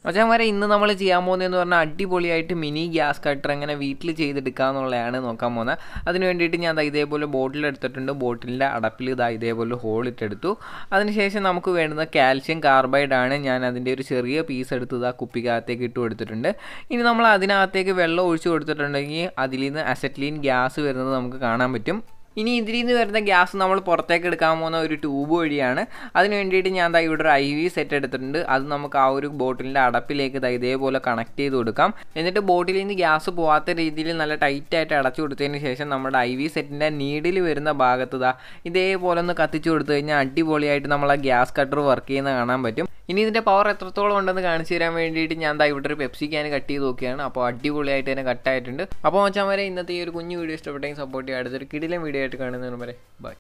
മച്ചാന്മാരെ ഇന്ന് നമ്മൾ ചെയ്യാൻ പോകുന്നതെന്ന് പറഞ്ഞാൽ അടിപൊളിയായിട്ട് മിനി ഗ്യാസ് കട്ടർ എങ്ങനെ വീട്ടിൽ ചെയ്തെടുക്കുക എന്നുള്ളതാണ് നോക്കാൻ പോകുന്നത് അതിന് വേണ്ടിയിട്ട് ഞാൻ ദാ ഇതേപോലെ ബോട്ടിൽ എടുത്തിട്ടുണ്ട് ബോട്ടിലിൻ്റെ അടപ്പിൽ ഇതാ ഇതേപോലെ ഹോൾ ഇട്ടെടുത്തു അതിനുശേഷം നമുക്ക് വേണ്ടുന്ന കാൽഷ്യം കാർബൈഡ് ആണ് ഞാൻ അതിൻ്റെ ഒരു ചെറിയ പീസ് എടുത്ത് ഇതാ കുപ്പിക്കകത്തേക്ക് ഇട്ട് കൊടുത്തിട്ടുണ്ട് ഇനി നമ്മൾ അതിനകത്തേക്ക് വെള്ളം ഒഴിച്ചു കൊടുത്തിട്ടുണ്ടെങ്കിൽ അതിൽ നിന്ന് അസറ്റ്ലീൻ ഗ്യാസ് വരുന്നത് നമുക്ക് കാണാൻ പറ്റും ഇനി ഇതിൽ നിന്ന് വരുന്ന ഗ്യാസ് നമ്മൾ പുറത്തേക്ക് എടുക്കാൻ പോകുന്ന ഒരു ട്യൂബ് വഴിയാണ് അതിന് വേണ്ടിയിട്ട് ഞാൻ ദാ ഇവിടെ ഒരു ഐ വി സെറ്റ് എടുത്തിട്ടുണ്ട് അത് നമുക്ക് ആ ഒരു ബോട്ടിലിൻ്റെ അടപ്പിലേക്ക് ദാ ഇതേപോലെ കണക്ട് ചെയ്ത് കൊടുക്കാം എന്നിട്ട് ബോട്ടിലിൽ നിന്ന് ഗ്യാസ് പോകാത്ത രീതിയിൽ നല്ല ടൈറ്റായിട്ട് അടച്ചു കൊടുത്തതിന് ശേഷം നമ്മുടെ ഐ വി സെറ്റിൻ്റെ നീഡിൽ വരുന്ന ഭാഗത്ത് ദാ ഇതേപോലെ ഒന്ന് കത്തിച്ചു കൊടുത്തു കഴിഞ്ഞാൽ അടിപൊളിയായിട്ട് നമ്മൾ ആ ഗ്യാസ് കട്ടർ വർക്ക് ചെയ്യുന്ന കാണാൻ പറ്റും ഇനി ഇതിൻ്റെ പവർ എത്രത്തോളം ഉണ്ടെന്ന് കാണിച്ചു തരാൻ വേണ്ടിയിട്ട് ഞാൻ ദാ ഇവിടെ ഒരു പെപ്സി ക്യാൻ കട്ട് ചെയ്ത് നോക്കിയാണ് അപ്പോൾ അടിപൊളിയായിട്ട് തന്നെ കട്ടായിട്ടുണ്ട് അപ്പോൾ മച്ചാൻ വരെ ഇന്നത്തെ ഈ ഒരു കുഞ്ഞു വീഡിയോ ഇഷ്ടപ്പെട്ടെങ്കിൽ സപ്പോർട്ട് ചെയ്യുക അടുത്തൊരു കിടിലൻ വീഡിയോ ആയിട്ട് കാണുന്നതിന് വരെ ബൈ